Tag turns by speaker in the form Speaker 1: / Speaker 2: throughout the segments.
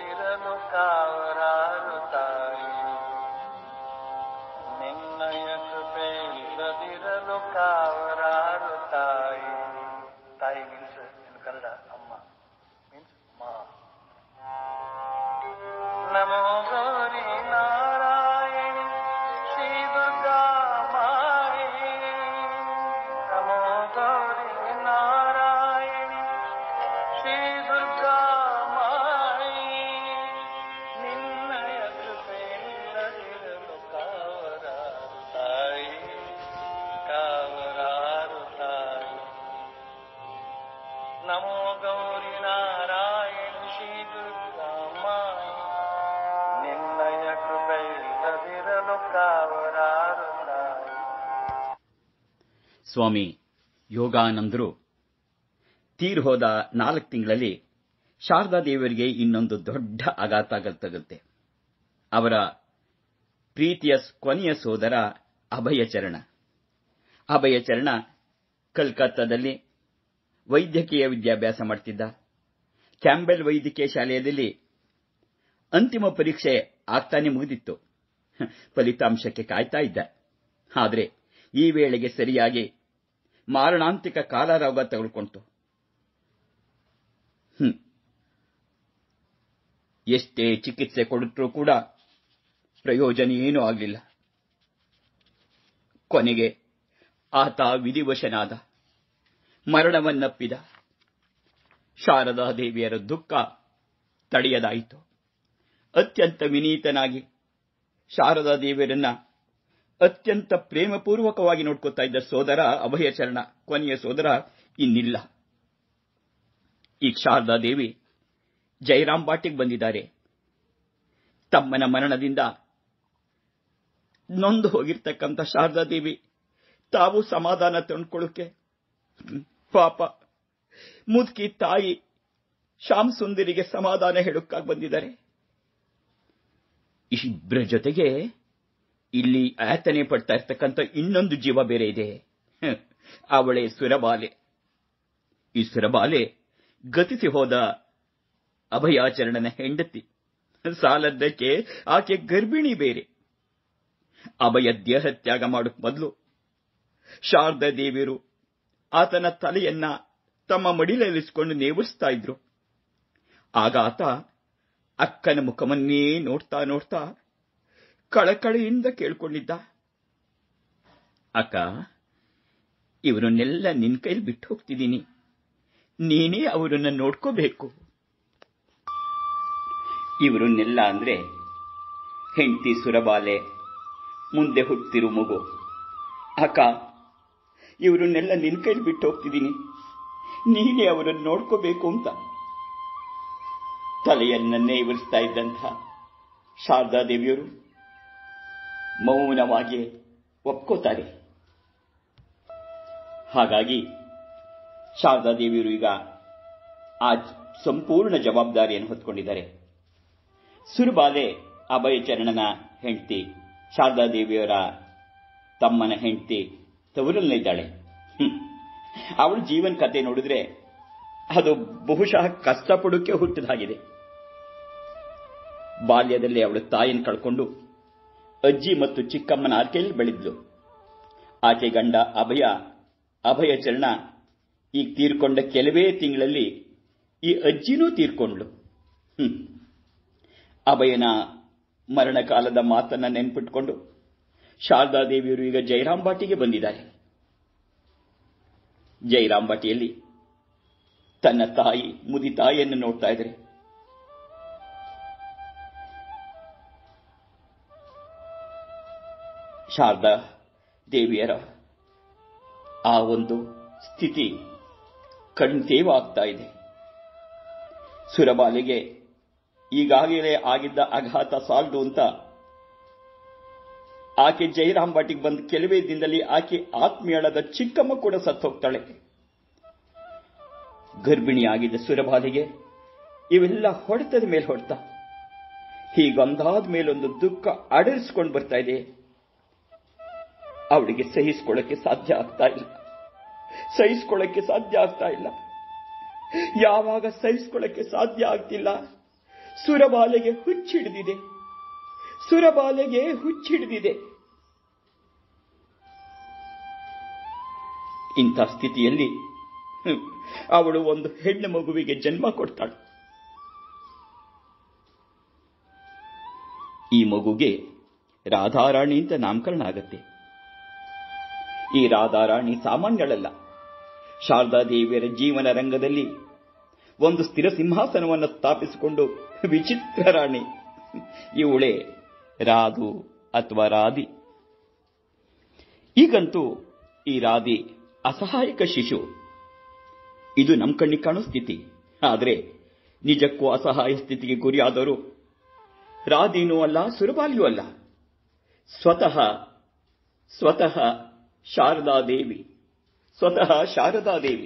Speaker 1: ಇಲ್ಲದಿರಲು ಕಾವರಾರು ತಾಯಿ ನಿನ್ನಯ ಕೃಪೆ ಇಲ್ಲದಿರಲು ಕಾವರಾರು ತಾಯಿ ತಾಯಿ ಮೀನ್ಸ್ ಇನ್ ಕನ್ನಡ ಅಮ್ಮ ಮೀನ್ಸ್ ಮಾ ನಮೋ ಗೌರಿ ನಾರಾಯಣಿ ಶ್ರೀ ದುರ್ಗಾ ಮಾಯಿ ನಮೋ ಗೌರಿ ನಾರಾಯಣಿ ಶ್ರೀ ದುರ್ಗಾ ಮಾಯಿ ನಿನ್ನಯ ಕೃಪೆ ಇಲ್ಲದಿರಲು ಕಾವರಾರು ತಾಯಿ ಕಾವರಾರು ತಾಯಿ ನಮೋ ಗೌರಿ ನಾರಾಯಣ ಶ್ರೀ ದುರ್ಗಾ ಮಾಯಿ ನಿನ್ನಯ ಕೃಪೆ ಇಲ್ಲದಿರಲು ಕಾವರಾರು ತಾಯಿ
Speaker 2: ಸ್ವಾಮಿ ಯೋಗಾನಂದರು ತೀರ್ ಹೋದ ನಾಲ್ಕು ತಿಂಗಳಲ್ಲಿ ಶಾರದಾ ದೇವರಿಗೆ ಇನ್ನೊಂದು ದೊಡ್ಡ ಆಘಾತ ತಗುತ್ತೆ ಅವರ ಪ್ರೀತಿಯ ಕೊನೆಯ ಸೋದರ ಅಭಯಚರಣ ಅಭಯಚರಣ ಕಲ್ಕತ್ತಾದಲ್ಲಿ ವೈದ್ಯಕೀಯ ವಿದ್ಯಾಭ್ಯಾಸ ಮಾಡ್ತಿದ್ದ ಕ್ಯಾಂಬೆಲ್ ವೈದ್ಯಕೀಯ ಶಾಲೆಯಲ್ಲಿ ಅಂತಿಮ ಪರೀಕ್ಷೆ ಆಗ್ತಾನೆ ಮುಗಿದಿತ್ತು ಫಲಿತಾಂಶಕ್ಕೆ ಕಾಯ್ತಾ ಇದ್ದ ಆದರೆ ಈ ವೇಳೆಗೆ ಸರಿಯಾಗಿ ಮಾರಣಾಂತಿಕ ಕಾಲರೋಗ ತಗುಲ್ಕೊಂತು ಹ್ಮ್. ಎಷ್ಟೇ ಚಿಕಿತ್ಸೆ ಕೊಡುತ್ತರೂ ಕೂಡ ಪ್ರಯೋಜನ ಏನೂ ಆಗಲಿಲ್ಲ ಕೊನೆಗೆ ಆತ ವಿಧಿವಶನಾದ ಮರಣವನ್ನಪ್ಪಿದ ಶಾರದಾ ದೇವಿಯರ ದುಃಖ ತಡೆಯದಾಯಿತು ಅತ್ಯಂತ ವಿನೀತನಾಗಿ ಶಾರದಾ ದೇವಿಯರನ್ನ ಅತ್ಯಂತ ಪ್ರೇಮಪೂರ್ವಕವಾಗಿ ನೋಡ್ಕೊತಾ ಇದ್ದ ಸೋದರ ಅಭಯಚರಣ ಕೊನೆಯ ಸೋದರ ಇನ್ನಿಲ್ಲ ಈಗ ಶಾರದಾ ದೇವಿ ಜಯರಾಮ್ ಬಾಟಿಗೆ ಬಂದಿದ್ದಾರೆ ತಮ್ಮನ ಮರಣದಿಂದ ನೊಂದು ಹೋಗಿರ್ತಕ್ಕಂಥ ಶಾರದಾ ದೇವಿ ತಾವು ಸಮಾಧಾನ ತಂದ್ಕೊಳ್ಳೋಕೆ ಹ್ಮ್, ಪಾಪ ಮುದುಕಿ ತಾಯಿ ಶ್ಯಾಮ್ ಸುಂದರಿಗೆ ಸಮಾಧಾನ ಹೇಳೋಕ್ಕಾಗಿ ಬಂದಿದ್ದಾರೆ ಇಬ್ಬರ ಜೊತೆಗೆ ಇಲ್ಲಿ ಆತನೆ ಪಡ್ತಾ ಇರ್ತಕ್ಕಂಥ ಇನ್ನೊಂದು ಜೀವ ಬೇರೆ ಇದೆ ಹ್ಮ್, ಅವಳೇ ಸುರಬಾಲೆ ಈ ಸುರಬಾಲೆ ಗತಿಸಿ ಹೋದ ಅಭಯಾಚರಣನ ಹೆಂಡತಿ ಸಾಲದ್ದಕ್ಕೆ ಆಕೆ ಗರ್ಭಿಣಿ ಬೇರೆ ಅಭಯ ದೇಹತ್ಯಾಗ ಮಾಡೋಕ್ ಮೊದಲು ಶಾರದಾ ದೇವಿಯರು ಆತನ ತಲೆಯನ್ನ ತಮ್ಮ ಮಡಿಲಲ್ಲಿಸ್ಕೊಂಡು ನೇವಿಸ್ತಾ ಇದ್ರು ಆಗ ಆತ ಅಕ್ಕನ ಮುಖವನ್ನೇ ನೋಡ್ತಾ ನೋಡ್ತಾ ಕಳಕಳಿಯಿಂದ ಕೇಳ್ಕೊಂಡಿದ್ದ ಅಕ್ಕ ಇವರನ್ನೆಲ್ಲ ನಿನ್ ಕೈಲಿ ಬಿಟ್ಟು ಹೋಗ್ತಿದ್ದೀನಿ ನೀನೇ ಅವರನ್ನ ನೋಡ್ಕೋಬೇಕು ಇವರನ್ನೆಲ್ಲ ಅಂದ್ರೆ ಹೆಂಡತಿ ಸುರಬಾಲೆ ಮುಂದೆ ಹುಟ್ಟಿರು ಮಗು ಅಕ್ಕ ಇವರನ್ನೆಲ್ಲ ನಿನ್ ಕೈಲಿ ಬಿಟ್ಟು ಹೋಗ್ತಿದ್ದೀನಿ ನೀನೇ ಅವರನ್ನು ನೋಡ್ಕೋಬೇಕು ಅಂತ ತಲೆಯನ್ನೇ ಇವರಿಸ್ತಾ ಇದ್ದಂಥ ಶಾರದಾ ದೇವಿಯರು ಮೌನವಾಗಿ ಒಪ್ಕೋತಾರೆ ಹಾಗಾಗಿ ಶಾರದಾ ದೇವಿಯರು ಈಗ ಆ ಸಂಪೂರ್ಣ ಜವಾಬ್ದಾರಿಯನ್ನು ಹೊತ್ಕೊಂಡಿದ್ದಾರೆ ಸುರುಬಾಲೆ ಅಭಯಚರಣನ ಹೆಂಡತಿ ಶಾರದಾ ದೇವಿಯವರ ತಮ್ಮನ ಹೆಂಡತಿ ತವರಲ್ಲಿದ್ದಾಳೆ ಹ್ಮ್. ಅವಳ ಜೀವನ ಕತೆ ನೋಡಿದ್ರೆ ಅದು ಬಹುಶಃ ಕಷ್ಟಪಡೋಕೆ ಹುಟ್ಟಿದಾಗಿದೆ ಬಾಲ್ಯದಲ್ಲಿ ಅವಳು ತಾಯಿನ ಕಳ್ಕೊಂಡು ಅಜ್ಜಿ ಮತ್ತು ಚಿಕ್ಕಮ್ಮನ ಆರ್ಕೆಯಲ್ಲಿ ಬೆಳೆದ್ಲು ಆಕೆ ಗಂಡ ಅಭಯ ಅಭಯಚರಣ ಈಗ ತೀರ್ಕೊಂಡ ಕೆಲವೇ ತಿಂಗಳಲ್ಲಿ ಈ ಅಜ್ಜಿನೂ ತೀರ್ಕೊಂಡ್ಲು ಹ್ಮ್. ಅಭಯನ ಮರಣಕಾಲದ ಮಾತನ್ನ ನೆನ್ಪಿಟ್ಕೊಂಡು ಶಾರದಾ ದೇವಿಯರು ಈಗ ಜಯರಾಂಬಾಟಿಗೆ ಬಂದಿದ್ದಾರೆ ಜಯರಾಂಬಾಟಿಯಲ್ಲಿ ತನ್ನ ತಾಯಿ ಮುದಿ ತಾಯಿಯನ್ನು ನೋಡ್ತಾ ಇದ್ದಾರೆ ಶಾರದಾ ದೇವಿಯರ ಆ ಒಂದು ಸ್ಥಿತಿ ಕಣ್ತೇವಾಗ್ತಾ ಇದೆ ಸುರಬಾಲಿಗೆ ಈಗಾಗಲೇ ಆಗಿದ್ದ ಆಘಾತ ಸಾಲದು ಅಂತ ಆಕೆ ಜಯರಾಂಬಾಟಿಗೆ ಬಂದ ಕೆಲವೇ ದಿನದಲ್ಲಿ ಆಕೆ ಆತ್ಮೀಯಳಾದ ಚಿಕ್ಕಮ್ಮ ಕೂಡ ಸತ್ತೋಗ್ತಾಳೆ ಗರ್ಭಿಣಿಯಾಗಿದ್ದ ಸುರಬಾಲಿಗೆ ಇವೆಲ್ಲ ಹೊಡೆತದ ಮೇಲೆ ಹೊಡೆತ ಹೀಗೊಂದಾದ ಮೇಲೊಂದು ದುಃಖ ಅಡರಿಸ್ಕೊಂಡು ಬರ್ತಾ ಇದೆ ಅವಳಿಗೆ ಸಹಿಸ್ಕೊಳ್ಳಕ್ಕೆ ಸಾಧ್ಯ ಆಗ್ತಾ ಇಲ್ಲ ಸಹಿಸ್ಕೊಳ್ಳಕ್ಕೆ ಸಾಧ್ಯ ಆಗ್ತಾ ಇಲ್ಲ ಯಾವಾಗ ಸಹಿಸ್ಕೊಳ್ಳಕ್ಕೆ ಸಾಧ್ಯ ಆಗ್ತಿಲ್ಲ ಸುರಬಾಲೆಗೆ ಹುಚ್ಚಿಡಿದಿದೆ ಸುರಬಾಲೆಗೆ ಹುಚ್ಚಿಡಿದಿದೆ ಇಂಥ ಸ್ಥಿತಿಯಲ್ಲಿ ಹ್ಮ್, ಅವಳು ಒಂದು ಹೆಣ್ಣು ಮಗುವಿಗೆ ಜನ್ಮ ಕೊಡ್ತಾಳೆ ಈ ಮಗುಗೆ ರಾಧಾರಾಣಿ ಅಂತ ನಾಮಕರಣ ಆಗತ್ತೆ ಈ ರಾಧಾರಾಣಿ ಸಾಮಾನ್ಯಳಲ್ಲ ಶಾರದಾದೇವಿಯರ ಜೀವನ ರಂಗದಲ್ಲಿ ಒಂದು ಸ್ಥಿರ ಸಿಂಹಾಸನವನ್ನು ಸ್ಥಾಪಿಸಿಕೊಂಡು ವಿಚಿತ್ರ ರಾಣಿ ಇವಳೇ ರಾಧು ಅಥವಾ ರಾಧಿ ಈಗಂತೂ ಈ ರಾಧಿ ಅಸಹಾಯಕ ಶಿಶು ಇದು ನಮ್ಮ ಕಣ್ಣಿಗೆ ಕಾಣೋ ಸ್ಥಿತಿ ಆದರೆ ನಿಜಕ್ಕೂ ಅಸಹಾಯ ಸ್ಥಿತಿಗೆ ಗುರಿಯಾದವರು ರಾಧಿನೂ ಅಲ್ಲ ಸುರಬಾಲಿಯೂ ಅಲ್ಲ ಸ್ವತಃ ಸ್ವತಃ ಶಾರದಾದೇವಿ ಸ್ವತಃ ಶಾರದಾದೇವಿ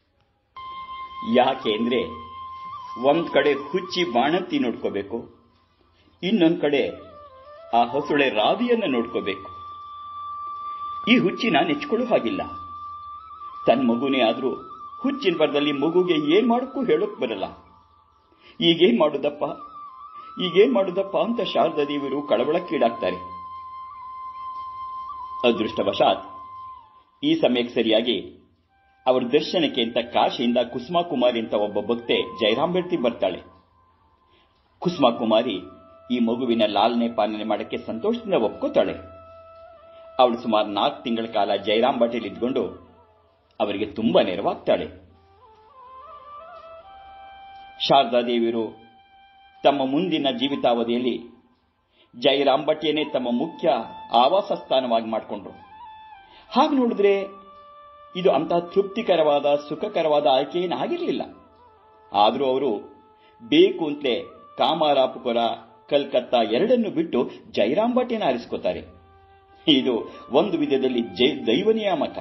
Speaker 2: ಯಾಕೆ ಅಂದ್ರೆ ಒಂದ್ ಕಡೆ ಹುಚ್ಚಿ ಬಾಣಂತಿ ನೋಡ್ಕೋಬೇಕು ಇನ್ನೊಂದ್ ಕಡೆ ಆ ಹೊಸಳೆ ರಾವಿಯನ್ನ ನೋಡ್ಕೋಬೇಕು ಈ ಹುಚ್ಚಿನ ನೆಚ್ಕೊಳ್ಳೋ ಹಾಗಿಲ್ಲ ತನ್ನ ಮಗುನೇ ಆದ್ರೂ ಹುಚ್ಚಿನ ಬರದಲ್ಲಿ ಮಗುಗೆ ಏನ್ ಮಾಡಕ್ಕೂ ಹೇಳೋಕ್ ಬರಲ್ಲ ಈಗೇನ್ ಮಾಡುದಪ್ಪ ಈಗೇನ್ ಮಾಡುದಪ್ಪ ಅಂತ ಶಾರದಾದೇವಿಯರು ಕಳವಳಕ್ಕೀಡಾಗ್ತಾರೆ ಅದೃಷ್ಟವಶಾತ್ ಈ ಸಮಯಕ್ಕೆ ಸರಿಯಾಗಿ ಅವರ ದರ್ಶನಕ್ಕೆ ಅಂತ ಕಾಶಿಯಿಂದ ಕುಸುಮಾ ಕುಮಾರಿ ಅಂತ ಒಬ್ಬ ಭಕ್ತೆ ಜಯರಾಂಬೇಡ್ತಿ ಬರ್ತಾಳೆ ಕುಸುಮಾ ಕುಮಾರಿ ಈ ಮಗುವಿನ ಲಾಲನೆ ಪಾಲನೆ ಮಾಡಕ್ಕೆ ಸಂತೋಷದಿಂದ ಒಪ್ಕೋತಾಳೆ ಅವಳು ಸುಮಾರು ನಾಲ್ಕು ತಿಂಗಳ ಕಾಲ ಜಯರಾಮ್ ಬಾಟೆಲ್ ಇದ್ಕೊಂಡು ಅವರಿಗೆ ತುಂಬಾ ನೆರವಾಗ್ತಾಳೆ ಶಾರದಾದೇವಿಯರು ತಮ್ಮ ಮುಂದಿನ ಜೀವಿತಾವಧಿಯಲ್ಲಿ ಜಯರಾಮ್ ಭಟ್ಟಿಯನ್ನೇ ತಮ್ಮ ಮುಖ್ಯ ಆವಾಸ ಸ್ಥಾನವಾಗಿ ಮಾಡಿಕೊಂಡ್ರು ಹಾಗೆ ನೋಡಿದ್ರೆ ಇದು ಅಂತಹ ತೃಪ್ತಿಕರವಾದ ಸುಖಕರವಾದ ಆಯ್ಕೆ ಏನಾಗಿರಲಿಲ್ಲ ಆದರೂ ಅವರು ಬೇಕು ಅಂತಲೇ ಕಾಮಾರಾಪುರ ಕಲ್ಕತ್ತಾ ಎರಡನ್ನು ಬಿಟ್ಟು ಜಯರಾಮ್ ಭಟ್ಟಿಯನ್ನು ಆರಿಸ್ಕೋತಾರೆ ಇದು ಒಂದು ವಿಧದಲ್ಲಿ ಜೈ ದೈವ ನಿಯಾಮಕ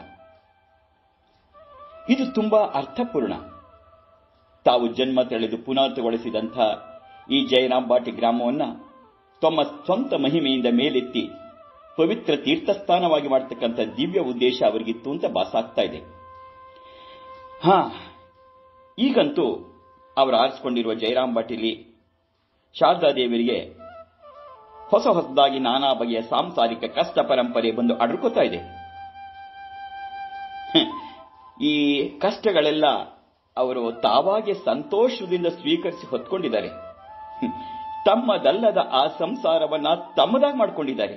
Speaker 2: ಇದು ತುಂಬಾ ಅರ್ಥಪೂರ್ಣ ತಾವು ಜನ್ಮ ತಳೆದು ಪುನಃಗೊಳಿಸಿದಂಥ ಈ ಜಯರಾಮ್ ಬಾಟಿ ಗ್ರಾಮವನ್ನ ತಮ್ಮ ಸ್ವಂತ ಮಹಿಮೆಯಿಂದ ಮೇಲೆತ್ತಿ ಪವಿತ್ರ ತೀರ್ಥಸ್ಥಾನವಾಗಿ ಮಾಡತಕ್ಕಂಥ ದಿವ್ಯ ಉದ್ದೇಶ ಅವರಿಗಿತ್ತು ಅಂತ ಭಾಸಾಗ್ತಾ ಇದೆ ಹಾ ಈಗಂತೂ ಅವರು ಆರಿಸಿಕೊಂಡಿರುವ ಜಯರಾಮ್ ಬಾಟಿಲಿ ಶಾರದಾದೇವಿಯರಿಗೆ ಹೊಸ ಹೊಸದಾಗಿ ನಾನಾ ಬಗೆಯ ಸಾಂಸಾರಿಕ ಕಷ್ಟ ಪರಂಪರೆ ಬಂದು ಅಡ್ಕೋತಾ ಇದೆ ಹ್ಮ್. ಈ ಕಷ್ಟಗಳೆಲ್ಲ ಅವರು ತಾವಾಗೆ ಸಂತೋಷದಿಂದ ಸ್ವೀಕರಿಸಿ ಹೊತ್ಕೊಂಡಿದ್ದಾರೆ ಹ್ಮ್. ತಮ್ಮದಲ್ಲದ ಆ ಸಂಸಾರವನ್ನ ತಮ್ಮದಾಗಿ ಮಾಡಿಕೊಂಡಿದ್ದಾರೆ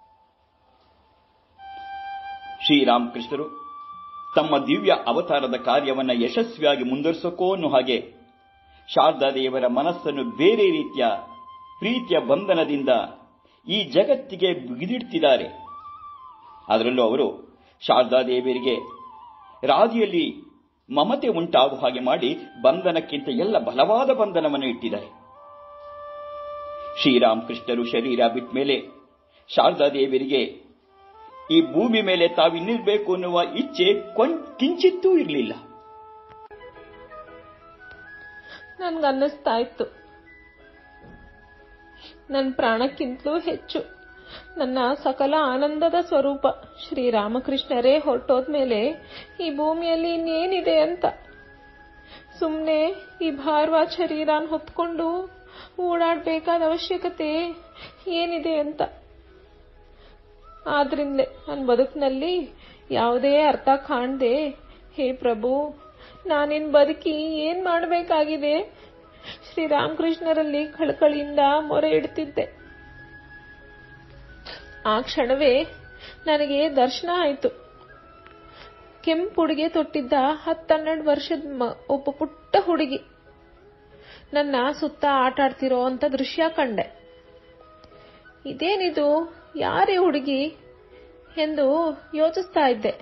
Speaker 2: ಶ್ರೀರಾಮಕೃಷ್ಣರು ತಮ್ಮ ದಿವ್ಯ ಅವತಾರದ ಕಾರ್ಯವನ್ನ ಯಶಸ್ವಿಯಾಗಿ ಮುಂದುವರಿಸೋಕೋ ಅನ್ನೋ ಹಾಗೆ ಶಾರದಾದೇವರ ಮನಸ್ಸನ್ನು ಬೇರೆ ರೀತಿಯ ಪ್ರೀತಿಯ ಬಂಧನದಿಂದ ಈ ಜಗತ್ತಿಗೆ ಬಿಗಿದಿಡ್ತಿದ್ದಾರೆ ಅದರಲ್ಲೂ ಅವರು ಶಾರದಾದೇವಿಯರಿಗೆ ರಾಧಿಯಲ್ಲಿ ಮಮತೆ ಉಂಟಾಗುವ ಹಾಗೆ ಮಾಡಿ ಬಂಧನಕ್ಕಿಂತ ಎಲ್ಲ ಬಲವಾದ ಬಂಧನವನ್ನು ಇಟ್ಟಿದ್ದಾರೆ ಶ್ರೀರಾಮಕೃಷ್ಣರು ಶರೀರ ಬಿಟ್ಟ ಮೇಲೆ ಶಾರದಾದೇವಿಯರಿಗೆ ಈ ಭೂಮಿ ಮೇಲೆ ತಾವಿನ್ನಿರ್ಬೇಕು ಅನ್ನುವ ಇಚ್ಛೆ ಕೊಂಚ ಕಿಂಚಿತ್ತೂ ಇರಲಿಲ್ಲ
Speaker 3: ನನ್ಗನ್ನಿಸ್ತಾ ಇತ್ತು ನನ್ನ ಪ್ರಾಣಕ್ಕಿಂತಲೂ ಹೆಚ್ಚು ನನ್ನ ಸಕಲ ಆನಂದದ ಸ್ವರೂಪ ಶ್ರೀರಾಮಕೃಷ್ಣರೇ ಹೊರಟೋದ್ಮೇಲೆ ಈ ಭೂಮಿಯಲ್ಲಿ ಇನ್ನೇನಿದೆ ಅಂತ ಸುಮ್ಮನೆ ಈ ಭಾರವಾದ ಶರೀರನ ಹೊತ್ಕೊಂಡು ಓಡಾಡಬೇಕಾದ ಅವಶ್ಯಕತೆ ಏನಿದೆ ಅಂತ ಆದ್ರಿಂದಲೇ ನನ್ನ ಬದುಕಿನಲ್ಲಿ ಯಾವುದೇ ಅರ್ಥ ಕಾಣದೆ ಹೇ ಪ್ರಭು ನಾನಿನ್ ಬದುಕಿ ಏನ್ ಮಾಡಬೇಕಾಗಿದೆ ಶ್ರೀರಾಮಕೃಷ್ಣರಲ್ಲಿ ಕಳಕಳಿಯಿಂದ ಮೊರೆ ಇಡ್ತಿದ್ದೆ ಆ ಕ್ಷಣವೇ ನನಗೆ ದರ್ಶನ ಆಯಿತು ಕೆಂಪು ಹುಡುಗಿ ತೊಟ್ಟಿದ್ದ ಹತ್ತೆರಡು ವರ್ಷದ ಮ- ಒಬ್ಬ ಪುಟ್ಟ ಹುಡುಗಿ ನನ್ನ ಸುತ್ತ ಆಟ ಆಡ್ತಿರೋ ಅಂತ ದೃಶ್ಯ ಕಂಡೆ ಇದೇನಿದು ಯಾರೇ ಹುಡುಗಿ ಎಂದು ಯೋಚಿಸ್ತಾ ಇದ್ದೆ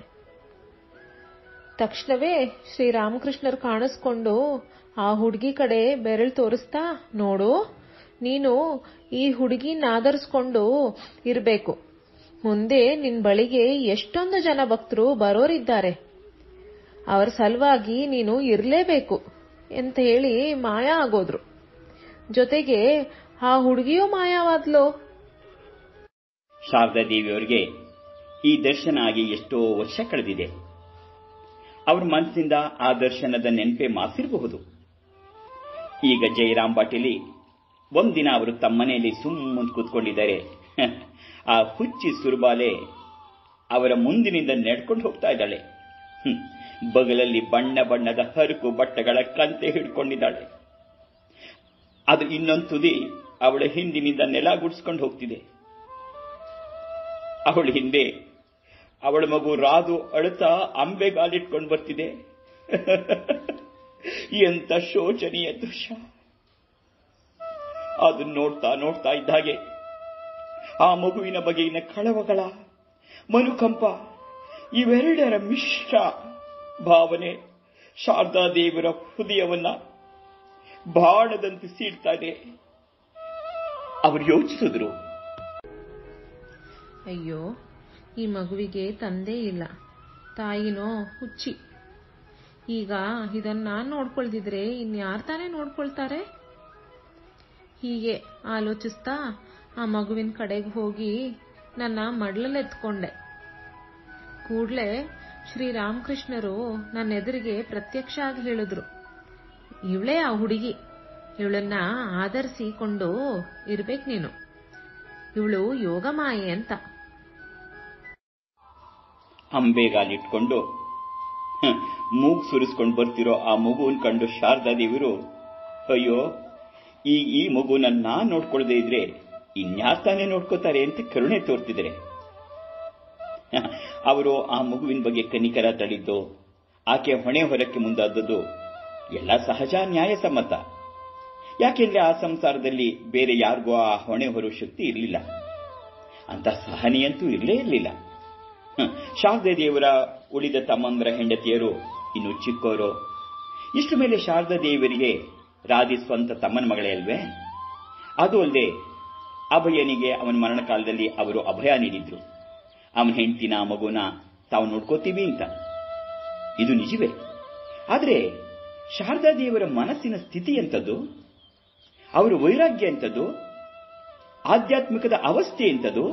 Speaker 3: ತಕ್ಷಣವೇ ಶ್ರೀರಾಮಕೃಷ್ಣರು ಕಾಣಿಸ್ಕೊಂಡು ಆ ಹುಡುಗಿ ಕಡೆ ಬೆರಳು ತೋರಿಸ್ತಾ ನೋಡು ನೀನು ಈ ಹುಡುಗಿನ ಆಧರಿಸ್ಕೊಂಡು ಇರಬೇಕು ಮುಂದೆ ನಿನ್ ಬಳಿಗೆ ಎಷ್ಟೊಂದು ಜನ ಭಕ್ತರು ಬರೋರಿದ್ದಾರೆ ಅವರ ಸಲುವಾಗಿ ನೀನು ಇರಲೇಬೇಕು ಅಂತ ಹೇಳಿ ಮಾಯ ಆಗೋದ್ರು ಜೊತೆಗೆ ಆ ಹುಡುಗಿಯೂ ಮಾಯವಾದ್ಲು
Speaker 2: ಶಾರದಾದೇವಿಯವರಿಗೆ ಈ ದರ್ಶನ ಆಗಿ ಎಷ್ಟೋ ವರ್ಷ ಕಳೆದಿದೆ ಅವ್ರ ಮನಸ್ಸಿಂದ ಆ ದರ್ಶನದ ನೆನಪೆ ಮಾಸಿರಬಹುದು ಈಗ ಜಯರಾಮ್ ಬಾಟಿಲಿ ಒಂದಿನ ಅವರು ತಮ್ಮ ಮನೆಯಲ್ಲಿ ಸುಮ್ಮನೆ ಕೂತ್ಕೊಂಡಿದ್ದಾರೆ ಆ ಹುಚ್ಚಿ ಸುರುಬಾಲೆ ಅವರ ಮುಂದಿನಿಂದ ನಡ್ಕೊಂಡು ಹೋಗ್ತಾ ಇದ್ದಾಳೆ ಹ್ಮ್. ಬಗಲಲ್ಲಿ ಬಣ್ಣ ಬಣ್ಣದ ಹರಕು ಬಟ್ಟೆಗಳ ಕಂತೆ ಹಿಡ್ಕೊಂಡಿದ್ದಾಳೆ ಅದು ಇನ್ನೊಂದು ತುದಿ ಅವಳ ಹಿಂದಿನಿಂದ ನೆಲ ಗುಡ್ಸ್ಕೊಂಡು ಹೋಗ್ತಿದೆ ಅವಳ ಹಿಂದೆ ಅವಳ ಮಗು ರಾದು ಅಳುತ್ತಾ ಅಂಬೆಗಾಲಿಟ್ಕೊಂಡು ಬರ್ತಿದೆ ಎಂತ ಶೋಚನೀಯ ದೃಶ್ಯ ಅದನ್ನ ನೋಡ್ತಾ ನೋಡ್ತಾ ಇದ್ದಾಗೆ ಆ ಮಗುವಿನ ಬಗೆಗಿನ ಕಳವಗಳ ಮನುಕಂಪ ಇವೆರಡರ ಮಿಶ್ರ ಭಾವನೆ ಶಾರದಾದೇವರ ಹೃದಯವನ್ನ ಬಾಣದಂತೆ ಸೀಳ್ತಾ ಇದೆ ಅವರು ಯೋಚಿಸಿದ್ರು
Speaker 3: ಅಯ್ಯೋ ಈ ಮಗುವಿಗೆ ತಂದೆ ಇಲ್ಲ ತಾಯಿನೋ ಹುಚ್ಚಿ ಈಗ ಇದನ್ನ ನಾನ್ ನೋಡ್ಕೊಳ್ದಿದ್ರೆ ಇನ್ಯಾರು ತಾನೇ ನೋಡ್ಕೊಳ್ತಾರೆ ಹೀಗೆ ಆಲೋಚಿಸ್ತಾ ಆ ಮಗುವಿನ ಕಡೆಗೆ ಹೋಗಿ ನನ್ನ ಮಡ್ಲಲ್ಲಿ ಎತ್ಕೊಂಡೆ ಕೂಡ್ಲೆ ಶ್ರೀರಾಮಕೃಷ್ಣರು ನನ್ನ ಎದುರಿಗೆ ಪ್ರತ್ಯಕ್ಷ ಆಗಿ ಹೇಳಿದ್ರು ಇವಳೇ ಆ ಹುಡುಗಿ ಇವಳನ್ನ ಆಧರಿಸಿಕೊಂಡು ಇರ್ಬೇಕು ನೀನು ಇವಳು ಯೋಗಮಾಯೆ ಅಂತ
Speaker 2: ಅಂಬೆಗಾಲಿಟ್ಕೊಂಡು ಹ, ಮೂಗ್ ಸುರಿಸ್ಕೊಂಡು ಬರ್ತಿರೋ ಆ ಮಗುವನ್ ಕಂಡು ಶಾರದಾದೇವಿರು ಅಯ್ಯೋ ಈ ಈ ಮಗುನ ನಾ ನೋಡ್ಕೊಳ್ದೇ ಇದ್ರೆ ಇನ್ಯಾರ್ ತಾನೇ ನೋಡ್ಕೋತಾರೆ ಅಂತ ಕರುಣೆ ತೋರ್ತಿದ್ರೆ ಹ, ಅವರು ಆ ಮಗುವಿನ ಬಗ್ಗೆ ಕನಿಕರ ತಳಿದ್ದು ಆಕೆ ಹೊಣೆ ಹೊರಕ್ಕೆ ಮುಂದಾದದ್ದು ಎಲ್ಲ ಸಹಜ ನ್ಯಾಯಸಮ್ಮತ ಯಾಕೆಂದ್ರೆ ಆ ಸಂಸಾರದಲ್ಲಿ ಬೇರೆ ಯಾರಿಗೂ ಆ ಹೊಣೆ ಹೊರೋ ಶಕ್ತಿ ಇರಲಿಲ್ಲ ಅಂತ ಸಹನೆಯಂತೂ ಇರಲೇ ಇರಲಿಲ್ಲ ಹ, ಶಾರದೆ ದೇವರ ಉಳಿದ ತಮ್ಮಂದರ ಹೆಂಡತಿಯರು ಇನ್ನು ಚಿಕ್ಕೋರು ಇಷ್ಟು ಮೇಲೆ ಶಾರದಾ ದೇವರಿಗೆ ರಾಧಿ ಸ್ವಂತ ತಮ್ಮನ ಮಗಳೇ ಅಲ್ವೇ ಅದು ಅಲ್ಲದೆ ಅಭಯನಿಗೆ ಅವನ ಮರಣ ಕಾಲದಲ್ಲಿ ಅವರು ಅಭಯ ನೀಡಿದ್ರು ಅವನ ಹೆಂಡತಿನ ಮಗುನ ತಾವು ನೋಡ್ಕೋತೀವಿ ಅಂತ ಇದು ನಿಜವೇ ಆದ್ರೆ ಶಾರದಾ ದೇವರ ಮನಸ್ಸಿನ ಸ್ಥಿತಿ ಎಂಥದ್ದು ಅವರ ವೈರಾಗ್ಯ ಎಂಥದ್ದು ಆಧ್ಯಾತ್ಮಿಕದ ಅವಸ್ಥೆ ಎಂಥದ್ದು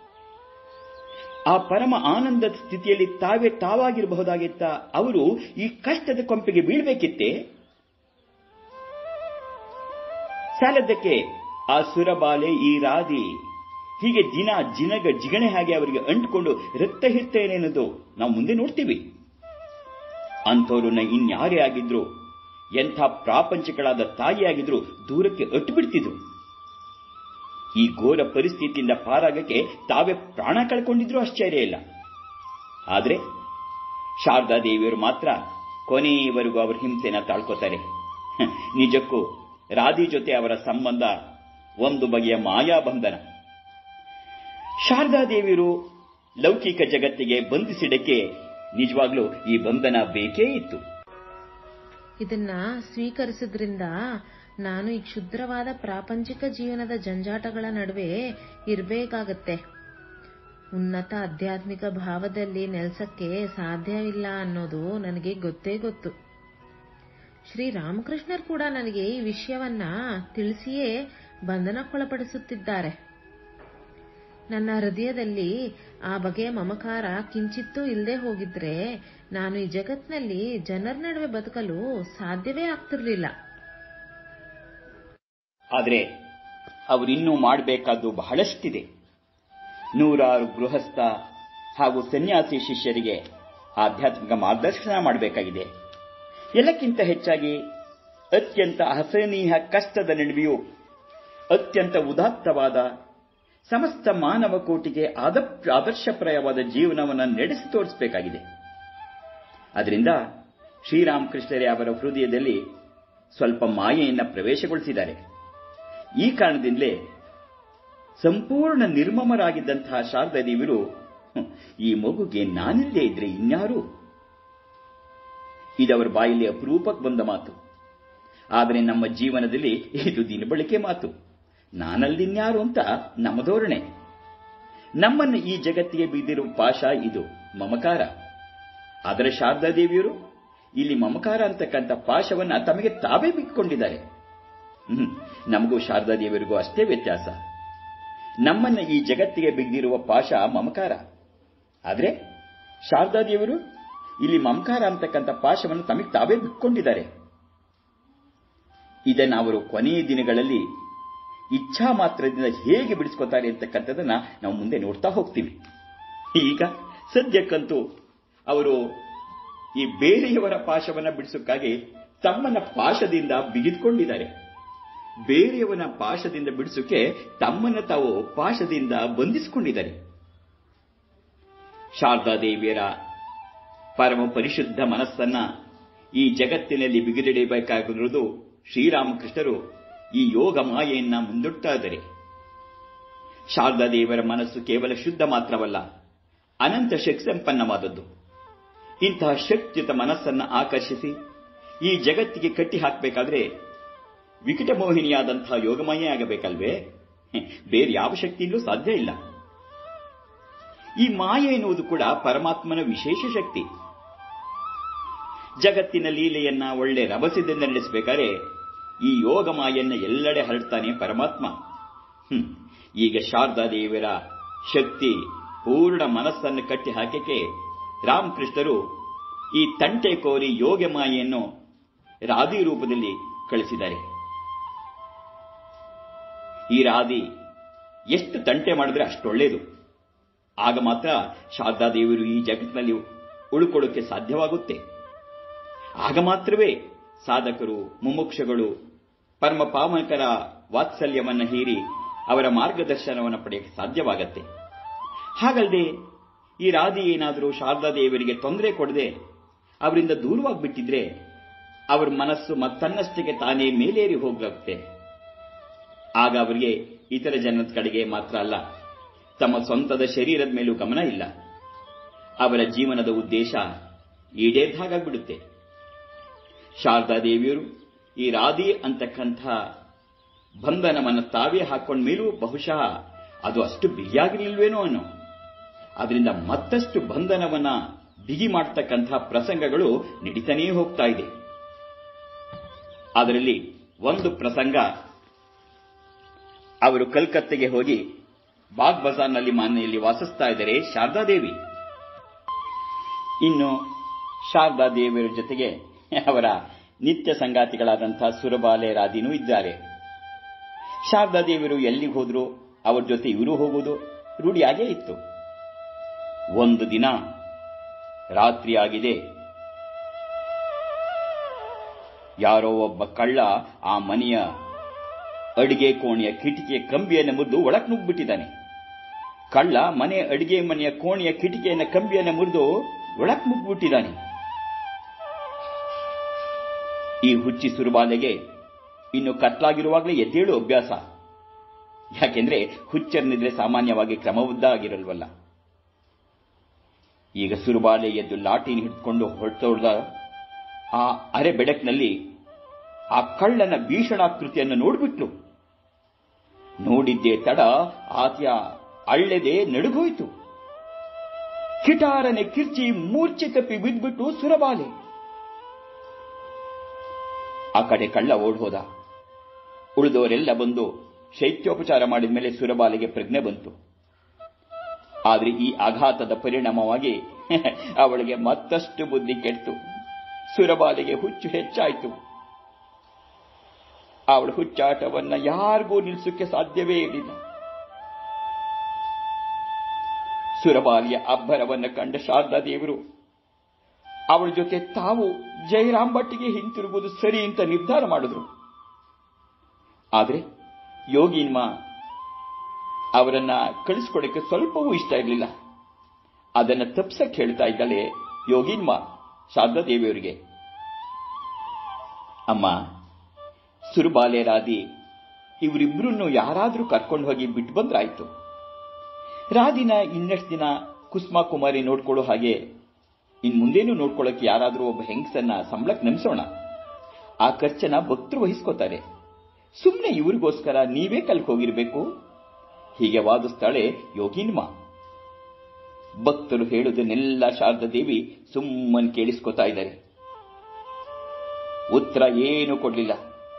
Speaker 2: ಆ ಪರಮ ಆನಂದದ ಸ್ಥಿತಿಯಲ್ಲಿ ತಾವೇ ತಾವಾಗಿರಬಹುದಾಗಿತ್ತ ಅವರು ಈ ಕಷ್ಟದ ಕೊಂಪೆಗೆ ಬೀಳ್ಬೇಕಿತ್ತೆ ಸಾಲದ್ದಕ್ಕೆ ಆ ಸುರಬಾಲೆ ಈ ರಾಧಿ ಹೀಗೆ ದಿನ ಜಿನಗ ಜಿಗಣೆ ಹಾಗೆ ಅವರಿಗೆ ಅಂಟಿಕೊಂಡು ರಕ್ತ ಹಿರ್ತೇನೆನ್ನೋದು ನಾವು ಮುಂದೆ ನೋಡ್ತೀವಿ ಅಂಥವ್ರನ್ನ ಇನ್ಯಾರೇ ಆಗಿದ್ರು ಎಂಥ ಪ್ರಾಪಂಚಿಕಳಾದ ತಾಯಿಯಾಗಿದ್ರು ದೂರಕ್ಕೆ ಅಟ್ಟುಬಿಡ್ತಿದ್ರು ಈ ಘೋರ ಪರಿಸ್ಥಿತಿಯಿಂದ ಪಾರಾಗಕ್ಕೆ ತಾವೇ ಪ್ರಾಣ ಕಳ್ಕೊಂಡಿದ್ರು ಆಶ್ಚರ್ಯ ಇಲ್ಲ ಆದ್ರೆ ಶಾರದಾ ದೇವಿಯರು ಮಾತ್ರ ಕೊನೆಯವರೆಗೂ ಅವರ ಹಿಂಸೆನ ತಾಳ್ಕೋತಾರೆ ಹ, ನಿಜಕ್ಕೂ ರಾಧಿ ಜೊತೆ ಅವರ ಸಂಬಂಧ ಒಂದು ಬಗೆಯ ಮಾಯಾಬಂಧನ ಶಾರದಾ ದೇವಿಯರು ಲೌಕಿಕ ಜಗತ್ತಿಗೆ ಬಂಧಿಸಿಡಕ್ಕೆ ನಿಜವಾಗ್ಲೂ ಈ ಬಂಧನ ಬೇಕೇ ಇತ್ತು
Speaker 3: ಇದನ್ನ ಸ್ವೀಕರಿಸಿದ್ರಿಂದ ನಾನು ಈ ಕ್ಷುದ್ರವಾದ ಪ್ರಾಪಂಚಿಕ ಜೀವನದ ಜಂಜಾಟಗಳ ನಡುವೆ ಇರಬೇಕಾಗತ್ತೆ ಉನ್ನತ ಆಧ್ಯಾತ್ಮಿಕ ಭಾವದಲ್ಲಿ ನೆಲೆಸಕ್ಕೆ ಸಾಧ್ಯವಿಲ್ಲ ಅನ್ನೋದು ನನಗೆ ಗೊತ್ತೇ ಗೊತ್ತು ಶ್ರೀರಾಮಕೃಷ್ಣರ್ ಕೂಡ ನನಗೆ ಈ ವಿಷಯವನ್ನ ತಿಳಿಸಿಯೇ ಬಂಧನಕ್ಕೊಳಪಡಿಸುತ್ತಿದ್ದಾರೆ ನನ್ನ ಹೃದಯದಲ್ಲಿ ಆ ಬಗೆಯ ಮಮಕಾರ ಕಿಂಚಿತ್ತೂ ಇಲ್ಲದೆ ಹೋಗಿದ್ರೆ ನಾನು ಈ ಜಗತ್ನಲ್ಲಿ ಜನರ ನಡುವೆ ಬದುಕಲು ಸಾಧ್ಯವೇ ಆಗ್ತಿರ್ಲಿಲ್ಲ
Speaker 2: ಆದರೆ ಅವರಿನ್ನೂ ಮಾಡಬೇಕಾದ್ದು ಬಹಳಷ್ಟಿದೆ ನೂರಾರು ಗೃಹಸ್ಥ ಹಾಗೂ ಸನ್ಯಾಸಿ ಶಿಷ್ಯರಿಗೆ ಆಧ್ಯಾತ್ಮಿಕ ಮಾರ್ಗದರ್ಶನ ಮಾಡಬೇಕಾಗಿದೆ ಎಲ್ಲಕ್ಕಿಂತ ಹೆಚ್ಚಾಗಿ ಅತ್ಯಂತ ಅಸಹನೀಯ ಕಷ್ಟದ ನಡುವೆಯೂ ಅತ್ಯಂತ ಉದಾತ್ತವಾದ ಸಮಸ್ತ ಮಾನವ ಕೋಟಿಗೆ ಆದ- ಆದರ್ಶಪ್ರಾಯವಾದ ಜೀವನವನ್ನು ನಡೆಸಿ ತೋರಿಸಬೇಕಾಗಿದೆ ಅದರಿಂದ ಶ್ರೀರಾಮಕೃಷ್ಣರೇ ಅವರ ಹೃದಯದಲ್ಲಿ ಸ್ವಲ್ಪ ಮಾಯೆಯನ್ನು ಪ್ರವೇಶಗೊಳಿಸಿದ್ದಾರೆ ಈ ಕಾರಣದಿಂದಲೇ ಸಂಪೂರ್ಣ ನಿರ್ಮಮರಾಗಿದ್ದಂತಹ ಶಾರದಾ ದೇವಿರು "ಹ್ಮ್, ಈ ಮಗುಗೆ ನಾನಿಲ್ಲದೆ ಇದ್ರೆ ಇನ್ಯಾರು ಇದವರ ಬಾಯಲ್ಲಿ ಅಪರೂಪಕ್ಕೆ ಬಂದ ಮಾತು ಆದರೆ ನಮ್ಮ ಜೀವನದಲ್ಲಿ ಇದು ದಿನಬಳಕೆ ಮಾತು ನಾನಲ್ಲಿನ್ಯಾರು ಅಂತ ನಮ್ಮ ಧೋರಣೆ ನಮ್ಮನ್ನು ಈ ಜಗತ್ತಿಗೆ ಬಿದ್ದಿರುವ ಪಾಶ ಇದು ಮಮಕಾರ ಆದರೆ ಶಾರದಾ ದೇವಿಯರು ಇಲ್ಲಿ ಮಮಕಾರ ಅಂತಕ್ಕಂಥ ಪಾಶವನ್ನ ತಮಗೆ ತಾವೇ ಬಿಟ್ಕೊಂಡಿದ್ದಾರೆ ಹ್ಮ್. ನಮಗೂ ಶಾರದಾ ದೇವಿಯರಿಗೂ ಅಷ್ಟೇ ವ್ಯತ್ಯಾಸ ನಮ್ಮನ್ನ ಈ ಜಗತ್ತಿಗೆ ಬಿದ್ದಿರುವ ಪಾಶ ಮಮಕಾರ ಆದ್ರೆ ಶಾರದಾ ದೇವರು ಇಲ್ಲಿ ಮಮಕಾರ ಅಂತಕ್ಕಂಥ ಪಾಶವನ್ನು ತಮಗೆ ತಾವೇ ಬಿಟ್ಕೊಂಡಿದ್ದಾರೆ ಇದನ್ನು ಅವರು ಕೊನೆಯ ದಿನಗಳಲ್ಲಿ ಇಚ್ಛಾ ಮಾತ್ರದಿಂದ ಹೇಗೆ ಬಿಡಿಸ್ಕೊತಾರೆ ಅಂತಕ್ಕಂಥದ್ದನ್ನ ನಾವು ಮುಂದೆ ನೋಡ್ತಾ ಹೋಗ್ತೀವಿ ಈಗ ಸದ್ಯಕ್ಕಂತೂ ಅವರು ಈ ಬೇರೆಯವರ ಪಾಶವನ್ನ ಬಿಡಿಸೋಕ್ಕಾಗಿ ತಮ್ಮನ್ನ ಪಾಶದಿಂದ ಬಿಗಿದುಕೊಂಡಿದ್ದಾರೆ ಬೇರೆಯವನ ಪಾಶದಿಂದ ಬಿಡಿಸೋಕೆ ತಮ್ಮನ್ನ ತಾವು ಪಾಶದಿಂದ ಬಂಧಿಸಿಕೊಂಡಿದ್ದಾರೆ ಶಾರದಾದೇವಿಯರ ಪರಮ ಪರಿಶುದ್ಧ ಮನಸ್ಸನ್ನ ಈ ಜಗತ್ತಿನಲ್ಲಿ ಬಿಗಿದಿಡಬೇಕಾಗಿರುವುದು ಶ್ರೀರಾಮಕೃಷ್ಣರು ಈ ಯೋಗ ಮಾಯೆಯನ್ನ ಮುಂದಿಡ್ತಾ ಇದ್ದಾರೆ ಶಾರದಾದೇವರ ಮನಸ್ಸು ಕೇವಲ ಶುದ್ಧ ಮಾತ್ರವಲ್ಲ ಅನಂತ ಶಕ್ತಿ ಸಂಪನ್ನವಾದದ್ದು ಇಂತಹ ಶಕ್ತಿಯುತ ಮನಸ್ಸನ್ನ ಆಕರ್ಷಿಸಿ ಈ ಜಗತ್ತಿಗೆ ಕಟ್ಟಿ ಹಾಕಬೇಕಾದ್ರೆ ವಿಕಟ ಮೋಹಿನಿಯಾದಂತಹ ಯೋಗಮಯ ಆಗಬೇಕಲ್ವೇ ಬೇರೆ ಯಾವ ಶಕ್ತಿಯಿಂದಲೂ ಸಾಧ್ಯ ಇಲ್ಲ ಈ ಮಾಯೆ ಎನ್ನುವುದು ಕೂಡ ಪರಮಾತ್ಮನ ವಿಶೇಷ ಶಕ್ತಿ ಜಗತ್ತಿನ ಲೀಲೆಯನ್ನ ಒಳ್ಳೆ ರಭಸದಿಂದ ನಡೆಸಬೇಕಾದ್ರೆ ಈ ಯೋಗ ಮಾಯನ್ನ ಎಲ್ಲೆಡೆ ಹರಡ್ತಾನೆ ಪರಮಾತ್ಮ ಹ್ಮ್. ಈಗ ಶಾರದಾದೇವಿಯರ ಶಕ್ತಿ ಪೂರ್ಣ ಮನಸ್ಸನ್ನು ಕಟ್ಟಿ ಹಾಕಕ್ಕೆ ರಾಮಕೃಷ್ಣರು ಈ ತಂಟೆ ಕೋರಿ ಯೋಗ ಮಾಯೆಯನ್ನು ರಾಧಿ ರೂಪದಲ್ಲಿ ಕಳಿಸಿದ್ದಾರೆ ಈ ರಾಧಿ ಎಷ್ಟು ತಂಟೆ ಮಾಡಿದ್ರೆ ಅಷ್ಟೊಳ್ಳೇದು ಆಗ ಮಾತ್ರ ಶಾರದಾದೇವಿಯರು ಈ ಜಗತ್ತಿನಲ್ಲಿ ಉಳ್ಕೊಳ್ಳೋಕೆ ಸಾಧ್ಯವಾಗುತ್ತೆ ಆಗ ಮಾತ್ರವೇ ಸಾಧಕರು ಮುಮುಕ್ಷಗಳು ಪರಮ ಪಾವನಕರ ವಾತ್ಸಲ್ಯವನ್ನ ಹೀರಿ ಅವರ ಮಾರ್ಗದರ್ಶನವನ್ನು ಪಡೆಯಕ್ಕೆ ಸಾಧ್ಯವಾಗತ್ತೆ ಹಾಗಲ್ಲದೆ ಈ ರಾಧಿ ಏನಾದರೂ ಶಾರದಾದೇವರಿಗೆ ತೊಂದರೆ ಕೊಡದೆ ಅವರಿಂದ ದೂರವಾಗಿಬಿಟ್ಟಿದ್ರೆ ಅವರ ಮನಸ್ಸು ಮತ್ತನ್ನಷ್ಟಕ್ಕೆ ತಾನೇ ಮೇಲೇರಿ ಹೋಗುತ್ತೆ ಆಗ ಅವರಿಗೆ ಇತರ ಜನದ ಕಡೆಗೆ ಮಾತ್ರ ಅಲ್ಲ ತಮ್ಮ ಸ್ವಂತದ ಶರೀರದ ಮೇಲೂ ಗಮನ ಇಲ್ಲ ಅವರ ಜೀವನದ ಉದ್ದೇಶ ಈಡೇರ್ದಾಗ್ಬಿಡುತ್ತೆ ಶಾರದಾದೇವಿಯರು ಈ ರಾಧಿ ಅಂತಕ್ಕಂಥ ಬಂಧನವನ್ನು ತಾವೇ ಹಾಕೊಂಡ ಮೇಲೂ ಬಹುಶಃ ಅದು ಅಷ್ಟು ಬಿಗಿಯಾಗಿರ್ಲಿಲ್ವೇನೋ ಅನ್ನೋ ಅದರಿಂದ ಮತ್ತಷ್ಟು ಬಂಧನವನ್ನ ಬಿಗಿ ಮಾಡತಕ್ಕಂಥ ಪ್ರಸಂಗಗಳು ನಡೀತಾನೇ ಹೋಗ್ತಾ ಇದೆ ಅದರಲ್ಲಿ ಒಂದು ಪ್ರಸಂಗ ಅವರು ಕಲ್ಕತ್ತೆಗೆ ಹೋಗಿ ಬಾಗ್ ಬಜಾರ್ನಲ್ಲಿ ಮನೆಯಲ್ಲಿ ವಾಸಿಸ್ತಾ ಇದ್ದಾರೆ ಶಾರದಾದೇವಿ ಇನ್ನು ಶಾರದಾದೇವಿಯರ ಜೊತೆಗೆ ಅವರ ನಿತ್ಯ ಸಂಗಾತಿಗಳಾದಂತಹ ಸುರಬಾಲೆ ರಾಧಿನೂ ಇದ್ದಾರೆ ಶಾರದಾದೇವಿಯರು ಎಲ್ಲಿಗೆ ಹೋದ್ರು ಅವ್ರ ಜೊತೆ ಇವರು ಹೋಗುವುದು ರೂಢಿಯಾಗೇ ಇತ್ತು ಒಂದು ದಿನ ರಾತ್ರಿ ಆಗಿದೆ ಯಾರೋ ಒಬ್ಬ ಕಳ್ಳ ಆ ಮನೆಯ ಅಡಿಗೆ ಕೋಣೆಯ ಕಿಟಿಕಿಯ ಕಂಬಿಯನ್ನು ಮುರಿದು ಒಳಕ್ ನುಗ್ಬಿಟ್ಟಿದ್ದಾನೆ ಕಳ್ಳ ಮನೆ ಅಡಿಗೆ ಮನೆಯ ಕೋಣೆಯ ಕಿಟಿಕಿಯನ್ನ ಕಂಬಿಯನ್ನು ಮುರಿದು ಒಳಕ್ ನುಗ್ಬಿಟ್ಟಿದ್ದಾನೆ ಈ ಹುಚ್ಚಿ ಸುರುಬಾಲೆಗೆ ಇನ್ನು ಕತ್ಲಾಗಿರುವಾಗಲೇ ಎದ್ದೇಳು ಅಭ್ಯಾಸ ಯಾಕೆಂದ್ರೆ ಹುಚ್ಚರ್ನಿದ್ರೆ ಸಾಮಾನ್ಯವಾಗಿ ಕ್ರಮಬದ್ಧ ಆಗಿರಲ್ವಲ್ಲ ಈಗ ಸುರುಬಾಲೆ ಎದ್ದು ಲಾಟಿನ ಹಿಡ್ಕೊಂಡು ಹೊರಟೋಳ್ದ ಆ ಅರೆ ಬೆಡಕ್ನಲ್ಲಿ ಆ ಕಳ್ಳನ ಭೀಷಣಾಕೃತಿಯನ್ನು ನೋಡ್ಬಿಟ್ಲು ನೋಡಿದ್ದೇ ತಡ ಆತ್ಯ ಅಳ್ಳೆದೆ ನಡುಗೋಯ್ತು ಕಿಟಾರನೆ ಕಿರ್ಚಿ ಮೂರ್ಛೆ ತಪ್ಪಿ ಬಿದ್ಬಿಟ್ಟು ಸುರಬಾಲೆ ಆ ಕಡೆ ಕಳ್ಳ ಓಡ್ ಹೋದ ಉಳಿದವರೆಲ್ಲ ಬಂದು ಶೈತ್ಯೋಪಚಾರ ಮಾಡಿದ ಮೇಲೆ ಸುರಬಾಲೆಗೆ ಪ್ರಜ್ಞೆ ಬಂತು ಆದ್ರೆ ಈ ಆಘಾತದ ಪರಿಣಾಮವಾಗಿ ಅವಳಿಗೆ ಮತ್ತಷ್ಟು ಬುದ್ಧಿ ಕೆಟ್ಟು ಸುರಬಾಲೆಗೆ ಹುಚ್ಚು ಹೆಚ್ಚಾಯಿತು ಅವಳ ಹುಚ್ಚಾಟವನ್ನ ಯಾರಿಗೂ ನಿಲ್ಲಿಸಕ್ಕೆ ಸಾಧ್ಯವೇ ಇರಲಿಲ್ಲ ಸುರಬಾಲಿಯ ಅಬ್ಬರವನ್ನ ಕಂಡ ಶಾರದಾದೇವರು ಅವಳ ಜೊತೆ ತಾವು ಜಯರಾಮ್ ಭಟ್ಟಿಗೆ ಹಿಂತಿರುಗುವುದು ಸರಿ ಅಂತ ನಿರ್ಧಾರ ಮಾಡಿದ್ರು ಆದ್ರೆ ಯೋಗಿನ್ಮ ಅವರನ್ನ ಕಳಿಸ್ಕೊಡಕ್ಕೆ ಸ್ವಲ್ಪವೂ ಇಷ್ಟ ಇರಲಿಲ್ಲ ಅದನ್ನ ತಪ್ಸಕ್ಕೆ ಹೇಳ್ತಾ ಇದ್ದಾಳೆ ಯೋಗಿನ್ಮ ಶಾರದಾದೇವಿಯವರಿಗೆ ಅಮ್ಮ ಸುರುಬಾಲೆ ರಾಧಿ ಇವರಿಬ್ರನ್ನು ಯಾರಾದ್ರೂ ಕರ್ಕೊಂಡು ಹೋಗಿ ಬಿಟ್ಟು ಬಂದ್ರಾಯ್ತು ರಾಧಿನ ಇನ್ನೆಷ್ಟು ದಿನ ಕುಸುಮಾ ಕುಮಾರಿ ನೋಡ್ಕೊಳ್ಳೋ ಹಾಗೆ ಇನ್ ಮುಂದೇನು ನೋಡ್ಕೊಳ್ಳೋಕೆ ಯಾರಾದ್ರೂ ಒಬ್ಬ ಹೆಂಗಸನ್ನ ಸಂಬಳಕ್ಕೆ ನೆಮ್ಸೋಣ ಆ ಖರ್ಚನ್ನ ಭಕ್ತರು ವಹಿಸ್ಕೋತಾರೆ ಸುಮ್ಮನೆ ಇವ್ರಿಗೋಸ್ಕರ ನೀವೇ ಕಲ್ಕ್ ಹೋಗಿರ್ಬೇಕು ಹೀಗೆ ವಾದಿಸ್ತಾಳೆ ಯೋಗಿನ್ಮ ಭಕ್ತರು ಹೇಳುವುದನ್ನೆಲ್ಲ ಶಾರದಾದೇವಿ ಸುಮ್ಮನೆ ಕೇಳಿಸ್ಕೊತಾ ಇದ್ದಾರೆ ಉತ್ತರ ಏನು ಕೊಡ್ಲಿಲ್ಲ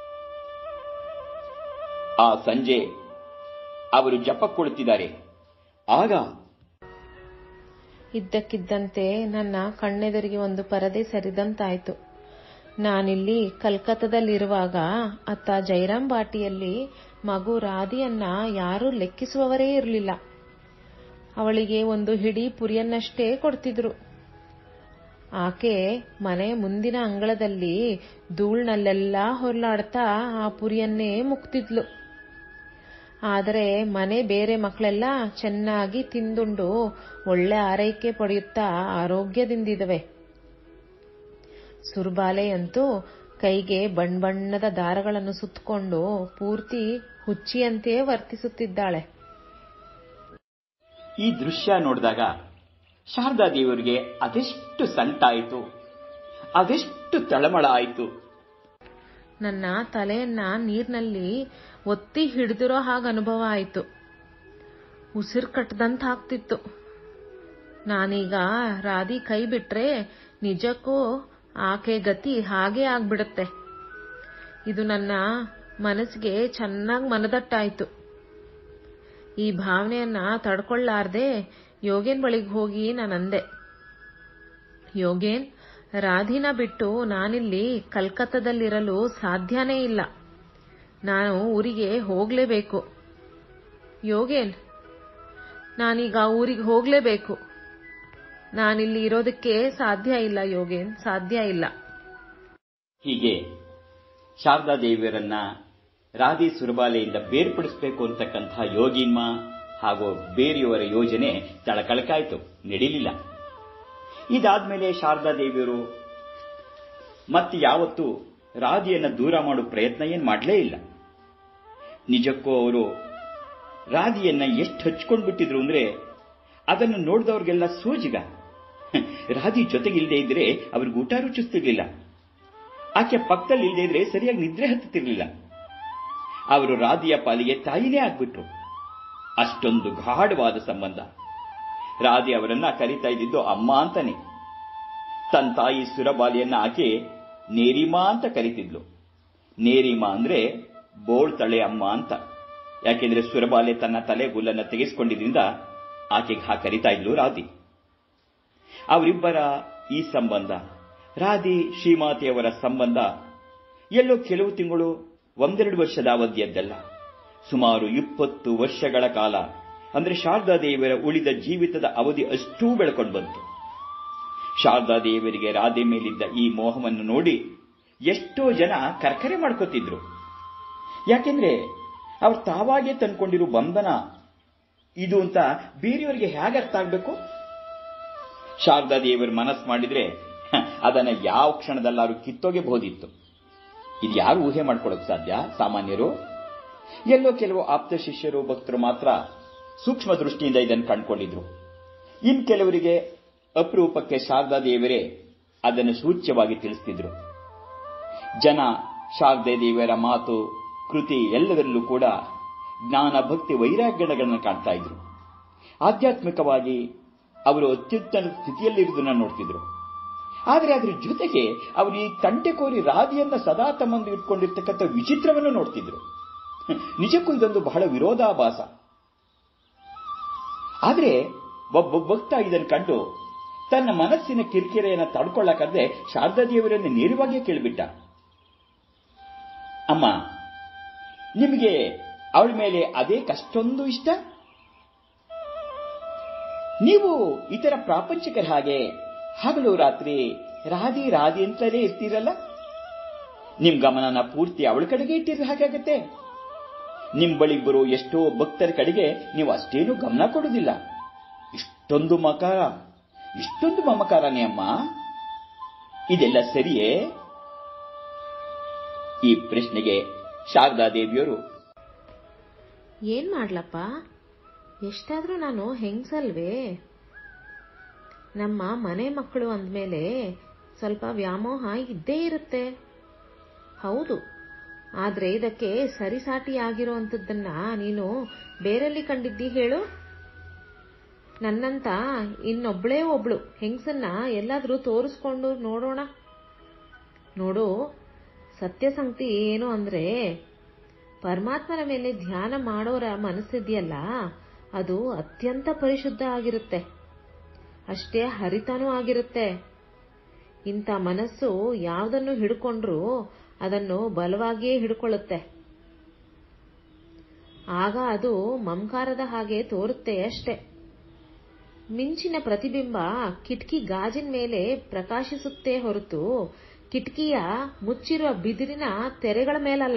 Speaker 2: ಆ ಸಂಜೆ ಅವರು ಜಪ ಕೊಡುತ್ತಿದ್ದಾರೆ ಆಗ
Speaker 3: ಇದ್ದಕ್ಕಿದ್ದಂತೆ ನನ್ನ ಕಣ್ಣೆದುರಿಗೆ ಒಂದು ಪರದೆ ಸರಿದಂತಾಯ್ತು ನಾನಿಲ್ಲಿ ಕಲ್ಕತ್ತದಲ್ಲಿರುವಾಗ ಅತ್ತ ಜೈರಾಮ್ ಬಾಟಿಯಲ್ಲಿ ಮಗು ರಾಧಿಯನ್ನ ಯಾರೂ ಲೆಕ್ಕಿಸುವವರೇ ಇರಲಿಲ್ಲ ಅವಳಿಗೆ ಒಂದು ಹಿಡಿ ಪುರಿಯನ್ನಷ್ಟೇ ಕೊಡ್ತಿದ್ರು ಆಕೆ ಮನೆ ಮುಂದಿನ ಅಂಗಳದಲ್ಲಿ ಧೂಳ್ನಲ್ಲೆಲ್ಲ ಹೊರಲಾಡ್ತಾ ಆ ಪುರಿಯನ್ನೇ ಮುಕ್ತಿದ್ಲು ಆದರೆ ಮನೆ ಬೇರೆ ಮಕ್ಕಳೆಲ್ಲ ಚೆನ್ನಾಗಿ ತಿಂದುಂಡು ಒಳ್ಳೆ ಆರೈಕೆ ಪಡೆಯುತ್ತಾ ಆರೋಗ್ಯದಿಂದಿದವೆ ಸುರ್ಬಾಲೆಯಂತೂ ಕೈಗೆ ಬಣ್ಣಬಣ್ಣದ ದಾರಗಳನ್ನು ಸುತ್ತಕೊಂಡು ಪೂರ್ತಿ ಹುಚ್ಚಿಯಂತೆಯೇ ವರ್ತಿಸುತ್ತಿದ್ದಾಳೆ
Speaker 2: ಈ ದೃಶ್ಯ ನೋಡಿದಾಗ ಶಾರದಾದೇವಿಯವರಿಗೆ ಅದೆಷ್ಟು ಸಂಟಾಯಿತು ಅದೆಷ್ಟು ತಳಮಳ ಆಯಿತು
Speaker 3: ನನ್ನ ತಲೆಯನ್ನ ನೀರಿನಲ್ಲಿ ಒತ್ತಿ ಹಿಡಿದಿರೋ ಹಾಗೆ ಅನುಭವ ಆಯಿತು ಉಸಿರು ಕಟ್ಟದಂತಾಗ್ತಿತ್ತು ನಾನೀಗ ರಾಧಿ ಕೈ ಬಿಟ್ರೆ ನಿಜಕ್ಕೂ ಆಕೆ ಗತಿ ಹಾಗೇ ಆಗ್ಬಿಡುತ್ತೆ ಇದು ನನ್ನ ಮನಸ್ಸಿಗೆ ಚೆನ್ನಾಗಿ ಮನದಟ್ಟಾಯಿತು ಈ ಭಾವನೆಯನ್ನ ತಡ್ಕೊಳ್ಳಾರ್ದೆ ಯೋಗೇನ್ ಬಳಿಗೆ ಹೋಗಿ ನಾನಂದೆ ಯೋಗೇನ್ ರಾಧಿನ ಬಿಟ್ಟು ನಾನಿಲ್ಲಿ ಕಲ್ಕತ್ತದಲ್ಲಿರಲು ಸಾಧ್ಯನೇ ಇಲ್ಲ ನಾನು ಊರಿಗೆ ಹೋಗ್ಲೇಬೇಕು ಯೋಗೇನ್ ನಾನೀಗ ಊರಿಗೆ ಹೋಗ್ಲೇಬೇಕು ನಾನಿಲ್ಲಿ ಇರೋದಕ್ಕೆ ಸಾಧ್ಯ ಇಲ್ಲ ಯೋಗೇನ್ ಸಾಧ್ಯ ಇಲ್ಲ
Speaker 2: ಹೀಗೆ ಶಾರದಾದೇವಿಯರನ್ನ ರಾಧಿ ಸುರಬಾಲೆಯಿಂದ ಬೇರ್ಪಡಿಸಬೇಕು ಅಂತಕ್ಕಂಥ ಯೋಗಿನ್ಮ ಹಾಗೂ ಬೇರೆಯವರ ಯೋಜನೆ ತಳಕಳಕಾಯಿತು ನಡೀಲಿಲ್ಲ ಇದಾದ್ಮೇಲೆ ಶಾರದಾದೇವಿಯರು ಮತ್ತೆ ಯಾವತ್ತೂ ರಾಧಿಯನ್ನ ದೂರ ಮಾಡೋ ಪ್ರಯತ್ನ ಏನ್ ಮಾಡಲೇ ಇಲ್ಲ ನಿಜಕ್ಕೂ ಅವರು ರಾಧಿಯನ್ನ ಎಷ್ಟು ಹಚ್ಕೊಂಡು ಬಿಟ್ಟಿದ್ರು ಅಂದ್ರೆ ಅದನ್ನು ನೋಡಿದವ್ರಿಗೆಲ್ಲ ಸೋಜಿಗ ರಾಧಿ ಜೊತೆಗಿಲ್ಲದೆ ಇದ್ರೆ ಅವ್ರಿಗೆ ಊಟ ರುಚಿಸ್ತಿರ್ಲಿಲ್ಲ ಆಕೆ ಪಕ್ಕದಲ್ಲಿ ಇಲ್ಲದೆ ಇದ್ರೆ ಸರಿಯಾಗಿ ನಿದ್ರೆ ಹತ್ತುತ್ತಿರ್ಲಿಲ್ಲ ಅವರು ರಾಧಿಯ ಪಾಲಿಗೆ ತಾಯಿನೇ ಆಗ್ಬಿಟ್ರು ಅಷ್ಟೊಂದು ಗಾಢವಾದ ಸಂಬಂಧ ರಾಧಿ ಅವರನ್ನ ಕರೀತಾ ಇದ್ದಿದ್ದು ಅಮ್ಮ ಅಂತಾನೆ ತನ್ನ ತಾಯಿ ಸುರಬಾಲಿಯನ್ನ ಆಕೆ ನೇರಿಮಾ ಅಂತ ಕರಿತಿದ್ಲು ನೇರಿಮಾ ಅಂದ್ರೆ ಬೋಳ್ ತಳೆ ಅಮ್ಮ ಅಂತ ಯಾಕೆಂದ್ರೆ ಸುರಬಾಲೆ ತನ್ನ ತಲೆ ಗುಲ್ಲನ್ನ ತೆಗೆಸಿಕೊಂಡಿದ್ರಿಂದ ಆಕೆಗೆ ಹಾ ಕರಿತಾ ಇದ್ಲು ರಾಧಿ ಅವರಿಬ್ಬರ ಈ ಸಂಬಂಧ ರಾಧಿ ಶ್ರೀಮಾತೆಯವರ ಸಂಬಂಧ ಎಲ್ಲೋ ಕೆಲವು ತಿಂಗಳು ಒಂದೆರಡು ವರ್ಷದ ಅವಧಿಯದ್ದಲ್ಲ ಸುಮಾರು ಇಪ್ಪತ್ತು ವರ್ಷಗಳ ಕಾಲ ಅಂದ್ರೆ ಶಾರದಾದೇವಿಯರ ಉಳಿದ ಜೀವಿತದ ಅವಧಿ ಅಷ್ಟೂ ಬೆಳ್ಕೊಂಡು ಬಂತು ಶಾರದಾದೇವಿಯರಿಗೆ ರಾಧೆ ಮೇಲಿದ್ದ ಈ ಮೋಹವನ್ನು ನೋಡಿ ಎಷ್ಟೋ ಜನ ಕರ್ಕರೆ ಮಾಡ್ಕೋತಿದ್ರು ಯಾಕೆಂದ್ರೆ ಅವ್ರು ತಾವಾಗೇ ತಂದ್ಕೊಂಡಿರೋ ಬಂಧನ ಇದು ಅಂತ ಬೇರೆಯವರಿಗೆ ಹೇಗೆ ಅರ್ಥ ಆಗ್ಬೇಕು ಶಾರದಾದೇವಿಯರ ಮನಸ್ಸು ಮಾಡಿದ್ರೆ ಅದನ್ನ ಯಾವ ಕ್ಷಣದಲ್ಲಾರು ಕಿತ್ತೋಗಬಹುದಿತ್ತು ಇದು ಯಾರು ಊಹೆ ಮಾಡ್ಕೊಳ್ಳೋಕೆ ಸಾಧ್ಯ ಸಾಮಾನ್ಯರು ಎಲ್ಲೋ ಕೆಲವು ಆಪ್ತ ಶಿಷ್ಯರು ಭಕ್ತರು ಮಾತ್ರ ಸೂಕ್ಷ್ಮ ದೃಷ್ಟಿಯಿಂದ ಇದನ್ನು ಕಂಡುಕೊಂಡಿದ್ರು ಇನ್ ಕೆಲವರಿಗೆ ಅಪರೂಪಕ್ಕೆ ಶಾರದಾದೇವರೇ ಅದನ್ನು ಸೂಚ್ಯವಾಗಿ ತಿಳಿಸ್ತಿದ್ರು ಜನ ಶಾರದಾದೇವಿಯರ ಮಾತು ಕೃತಿ ಎಲ್ಲದರಲ್ಲೂ ಕೂಡ ಜ್ಞಾನ ಭಕ್ತಿ ವೈರಾಗ್ಯಗಳನ್ನು ಕಾಣ್ತಾ ಇದ್ರು ಆಧ್ಯಾತ್ಮಿಕವಾಗಿ ಅವರು ಅತ್ಯುತ್ತಮ ಸ್ಥಿತಿಯಲ್ಲಿರುವುದನ್ನ ನೋಡ್ತಿದ್ರು ಆದರೆ ಅದರ ಜೊತೆಗೆ ಅವರು ಈ ತಂಟೆಕೋರಿ ರಾಧಿಯನ್ನ ಸದಾ ತಮ್ಮಂದು ಇಟ್ಕೊಂಡಿರ್ತಕ್ಕಂಥ ವಿಚಿತ್ರವನ್ನು ನೋಡ್ತಿದ್ರು ನಿಜಕ್ಕೂ ಇದೊಂದು ಬಹಳ ವಿರೋಧಾಭಾಸ ಆದರೆ ಒಬ್ಬ ಭಕ್ತ ಇದನ್ನು ಕಂಡು ತನ್ನ ಮನಸ್ಸಿನ ಕಿರಿಕಿರೆಯನ್ನು ತಡ್ಕೊಳ್ಳಕ್ಕಾದ್ರೆ ಶಾರದಾದೇವರನ್ನು ನೇರವಾಗಿಯೇ ಕೇಳಿಬಿಟ್ಟ ಅಮ್ಮ ನಿಮಗೆ ಅವಳ ಮೇಲೆ ಅದೇ ಕಷ್ಟೊಂದು ಇಷ್ಟ ನೀವು ಇತರ ಪ್ರಾಪಂಚಿಕರ ಹಾಗೆ ಹಗಲು ರಾತ್ರಿ ರಾಧಿ ರಾಧಿ ಅಂತಲೇ ಇರ್ತೀರಲ್ಲ ನಿಮ್ ಗಮನನ ಪೂರ್ತಿ ಅವಳ ಕಡೆಗೆ ಇಟ್ಟಿದ್ರೆ ಹಾಗಾಗತ್ತೆ ನಿಮ್ ಬಳಿ ಬರೋ ಎಷ್ಟೋ ಭಕ್ತರ ಕಡೆಗೆ ನೀವು ಅಷ್ಟೇನು ಗಮನ ಕೊಡುವುದಿಲ್ಲ ಇಷ್ಟೊಂದು ಮಕಾರ ಇಷ್ಟೊಂದು ಮಮಕಾರನೇ ಅಮ್ಮ ಇದೆಲ್ಲ ಸರಿಯೇ ಈ ಪ್ರಶ್ನೆಗೆ ಶಾರದಾದೇವಿಯವರು
Speaker 3: ಏನ್ ಮಾಡ್ಲಪ್ಪ ಎಷ್ಟಾದ್ರೂ ನಾನು ಹೆಂಗ್ಸಲ್ವೇ ನಮ್ಮ ಮನೆ ಮಕ್ಕಳು ಅಂದಮೇಲೆ ಸ್ವಲ್ಪ ವ್ಯಾಮೋಹ ಇದ್ದೇ ಇರುತ್ತೆ ಹೌದು ಆದ್ರೆ ಇದಕ್ಕೆ ಸರಿಸಾಟಿಯಾಗಿರುವಂಥದ್ದನ್ನ ನೀನು ಬೇರೆಲ್ಲಿ ಕಂಡಿದ್ದಿ ಹೇಳು ನನ್ನಂತ ಇನ್ನೊಬ್ಳೇ ಒಬ್ಳು ಹೆಂಗಸನ್ನ ಎಲ್ಲಾದ್ರೂ ತೋರಿಸ್ಕೊಂಡು ನೋಡೋಣ ನೋಡು ಸತ್ಯಸಂಗತಿ ಏನು ಅಂದ್ರೆ ಪರಮಾತ್ಮನ ಮೇಲೆ ಧ್ಯಾನ ಮಾಡೋರ ಮನಸ್ಸಿದೆಯಲ್ಲ ಅದು ಅತ್ಯಂತ ಪರಿಶುದ್ಧ ಆಗಿರುತ್ತೆ ಅಷ್ಟೇ ಹರಿತನೂ ಆಗಿರುತ್ತೆ ಇಂಥ ಮನಸ್ಸು ಯಾವುದನ್ನು ಹಿಡ್ಕೊಂಡ್ರೂ ಅದನ್ನು ಬಲವಾಗಿಯೇ ಹಿಡ್ಕೊಳ್ಳುತ್ತೆ ಆಗ ಅದು ಮಮಕಾರದ ಹಾಗೆ ತೋರುತ್ತೆ ಅಷ್ಟೆ ಮಿಂಚಿನ ಪ್ರತಿಬಿಂಬ ಕಿಟಕಿ ಗಾಜಿನ ಮೇಲೆ ಪ್ರಕಾಶಿಸುತ್ತೆ ಹೊರತು ಕಿಟಕಿಯ ಮುಚ್ಚಿರುವ ಬಿದಿರಿನ ತೆರೆಗಳ ಮೇಲಲ್ಲ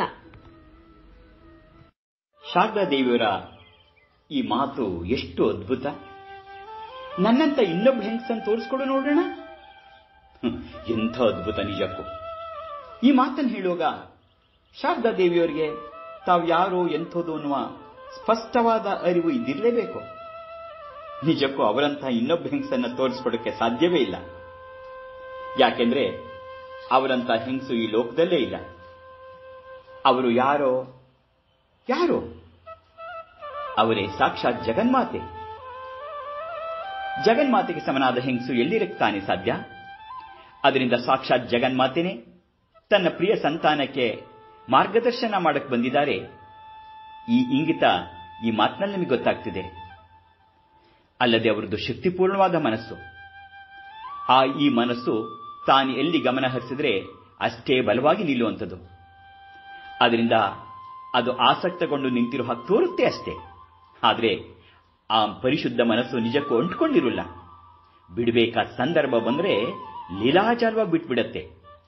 Speaker 2: ಶಾರದಾ ದೇವಿಯವರ ಈ ಮಾತು ಎಷ್ಟು ಅದ್ಭುತ ನನ್ನಂತ ಇನ್ನೊಬ್ಬ ಹೆಂಗಸನ್ನು ತೋರಿಸ್ಕೊಡು ನೋಡೋಣ ಹ್ಮ್, ಎಂಥ ಅದ್ಭುತ ನಿಜಕ್ಕೂ ಈ ಮಾತನ್ನು ಹೇಳುವಾಗ ಶಾರದಾ ದೇವಿಯವರಿಗೆ ತಾವು ಯಾರೋ ಎಂಥದ್ದು ಅನ್ನುವ ಸ್ಪಷ್ಟವಾದ ಅರಿವು ಇದ್ದಿರಲೇಬೇಕು ನಿಜಕ್ಕೂ ಅವರಂಥ ಇನ್ನೊಬ್ಬ ಹೆಂಗಸನ್ನ ತೋರಿಸ್ಕೊಡಕ್ಕೆ ಸಾಧ್ಯವೇ ಇಲ್ಲ ಯಾಕೆಂದ್ರೆ ಅವರಂಥ ಹೆಂಗಸು ಈ ಲೋಕದಲ್ಲೇ ಇಲ್ಲ ಅವರು ಯಾರೋ ಯಾರು ಅವರೇ ಸಾಕ್ಷಾತ್ ಜಗನ್ಮಾತೆ ಜಗನ್ಮಾತೆಗೆ ಸಮನಾದ ಹೆಂಗಸು ಎಲ್ಲಿರಕ್ತಾನೆ ಸಾಧ್ಯ ಅದರಿಂದ ಸಾಕ್ಷಾತ್ ಜಗನ್ಮಾತೆನೇ ತನ್ನ ಪ್ರಿಯ ಸಂತಾನಕ್ಕೆ ಮಾರ್ಗದರ್ಶನ ಮಾಡಕ್ ಬಂದಿದ್ದಾರೆ ಈ ಇಂಗಿತ ಈ ಮಾತಿನಲ್ಲಿ ನಮಗೆ ಗೊತ್ತಾಗ್ತಿದೆ ಅಲ್ಲದೆ ಅವರದ್ದು ಶಕ್ತಿಪೂರ್ಣವಾದ ಮನಸ್ಸು ಆ ಈ ಮನಸ್ಸು ತಾನು ಎಲ್ಲಿ ಗಮನ ಹರಿಸಿದ್ರೆ ಅಷ್ಟೇ ಬಲವಾಗಿ ನಿಲ್ಲುವಂಥದ್ದು ಅದರಿಂದ ಅದು ಆಸಕ್ತಗೊಂಡು ನಿಂತಿರೋ ಹಾಗೆ ತೋರುತ್ತೆ ಅಷ್ಟೇ ಆದರೆ ಆ ಪರಿಶುದ್ಧ ಮನಸ್ಸು ನಿಜಕ್ಕೂ ಅಂಟ್ಕೊಂಡಿರಲ್ಲ ಬಿಡಬೇಕಾದ ಸಂದರ್ಭ ಬಂದ್ರೆ ಲೀಲಾಚಾರವಾಗಿ ಬಿಟ್ಬಿಡತ್ತೆ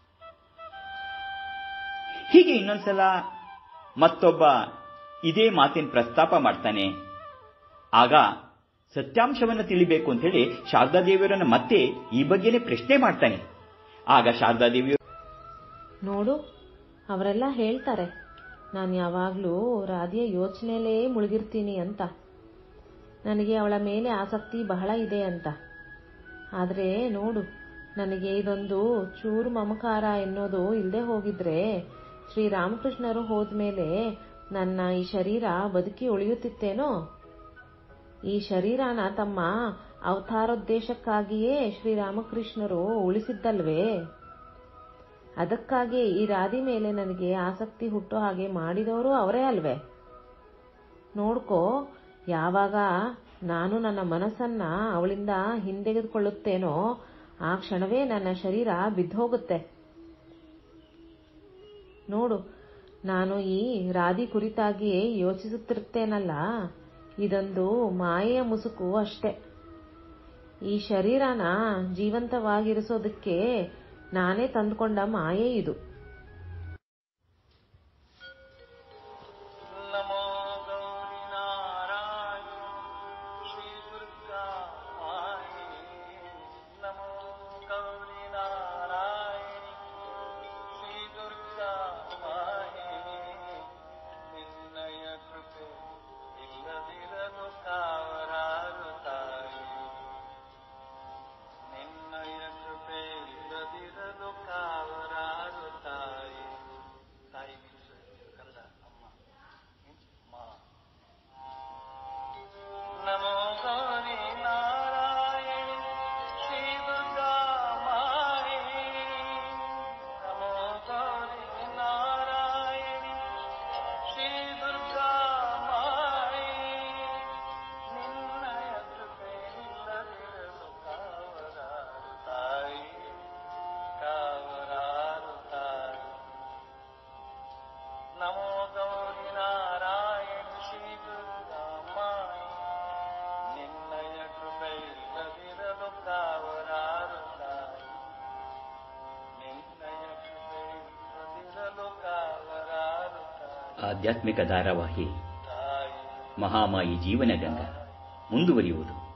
Speaker 2: ಹೀಗೆ ಇನ್ನೊಂದ್ಸಲ ಮತ್ತೊಬ್ಬ ಇದೇ ಮಾತಿನ ಪ್ರಸ್ತಾಪ ಮಾಡ್ತಾನೆ ಆಗ ಸತ್ಯಾಂಶವನ್ನು ತಿಳಿಬೇಕು ಅಂತೇಳಿ ಶಾರದಾದೇವಿಯರನ್ನ ಮತ್ತೆ ಈ ಬಗ್ಗೆನೇ ಪ್ರಶ್ನೆ ಮಾಡ್ತಾನೆ ಆಗ ಶಾರದಾದೇವಿಯವರು
Speaker 3: ನೋಡು ಅವರೆಲ್ಲ ಹೇಳ್ತಾರೆ ನಾನು ಯಾವಾಗಲೂ ರಾಧಿಯ ಯೋಚನೆಯಲ್ಲೇ ಮುಳುಗಿರ್ತೀನಿ ಅಂತ ನನಗೆ ಅವಳ ಮೇಲೆ ಆಸಕ್ತಿ ಬಹಳ ಇದೆ ಅಂತ ಆದರೆ ನೋಡು ನನಗೆ ಇದೊಂದು ಚೂರು ಮಮಕಾರ ಎನ್ನೋದು ಇಲ್ಲದೆ ಹೋಗಿದ್ರೆ ಶ್ರೀರಾಮಕೃಷ್ಣರು ಹೋದ್ಮೇಲೆ ನನ್ನ ಈ ಶರೀರ ಬದುಕಿ ಉಳಿಯುತ್ತಿತ್ತೇನೋ ಈ ಶರೀರನ ತಮ್ಮ ಅವತಾರೋದ್ದೇಶಕ್ಕಾಗಿಯೇ ಶ್ರೀರಾಮಕೃಷ್ಣರು ಉಳಿಸಿದ್ದಲ್ವೇ ಅದಕ್ಕಾಗಿ ಈ ರಾಧಿ ಮೇಲೆ ನನಗೆ ಆಸಕ್ತಿ ಹುಟ್ಟೋ ಹಾಗೆ ಮಾಡಿದವರು ಅವರೇ ಅಲ್ವೇ ನೋಡ್ಕೋ ಯಾವಾಗ ನಾನು ನನ್ನ ಮನಸ್ಸನ್ನ ಅವಳಿಂದ ಹಿಂದೆಗೆದುಕೊಳ್ಳುತ್ತೇನೋ ಆ ಕ್ಷಣವೇ ನನ್ನ ಶರೀರ ಬಿದ್ದೋಗುತ್ತೆ ನೋಡು ನಾನು ಈ ರಾಧಿ ಕುರಿತಾಗಿಯೇ ಯೋಚಿಸುತ್ತಿರುತ್ತೇನಲ್ಲ ಇದೊಂದು ಮಾಯೆಯ ಮುಸುಕು ಅಷ್ಟೆ ಈ ಶರೀರನ ಜೀವಂತವಾಗಿರಿಸೋದಕ್ಕೆ ನಾನೇ ತಂದುಕೊಂಡ ಮಾಯೆ ಇದು
Speaker 1: नमो गौरी नारायण श्री दुर्गा माये नमो गौरी नारायण श्री दुर्गा माये ನಿನ್ನಯ ಕೃಪೆ ಇಲ್ಲದಿರಲು ಕಾವರಾರು ತಾಯಿ ನಿನ್ನಯ ಕೃಪೆ ಇಲ್ಲದಿರಲು ಕಾವರಾರು ತಾಯಿ ತಾಯಿ ಮೀನ್ಸ್ ಕನ್ನಡ ಅಮ್ಮ ಮಾ ನಮೋ ಗೌರಿ ನಾರಾಯಣಿ ಶ್ರೀ ದುರ್ಗಾ ಮಾಯೇ ನಮೋ ಗೌರಿ ನಾರಾಯಣಿ ಶ್ರೀ ದುರ್ಗಾ ಮಾಯೇ ನಿನ್ನಯ ಕೃಪೆ ಇಲ್ಲದಿರಲು ಕಾವರಾರು ತಾಯಿ ಕಾವರಾರು ತಾಯಿ ನಮೋ ಗೌರಿ ನಾರಾಯಣ ಶ್ರೀ ದುರ್ಗಾ ಮಾಯೇ ನಿನ್ನಯ ಕೃಪೆ ಇಲ್ಲದಿರಲು ಕಾವರಾರು ತಾಯಿ ನಿನ್ನಯ ಕೃಪೆ ಇಲ್ಲದಿರಲು ಕಾವರಾರು ತಾಯಿ
Speaker 2: ಆಧ್ಯಾತ್ಮಿಕ ಧಾರಾವಾಹಿ
Speaker 1: ತಾಯಿ
Speaker 2: ಮಹಾಮಾಯಿ ಜೀವನ ಗಂಗಾ ಮುಂದುವರಿಯುವುದು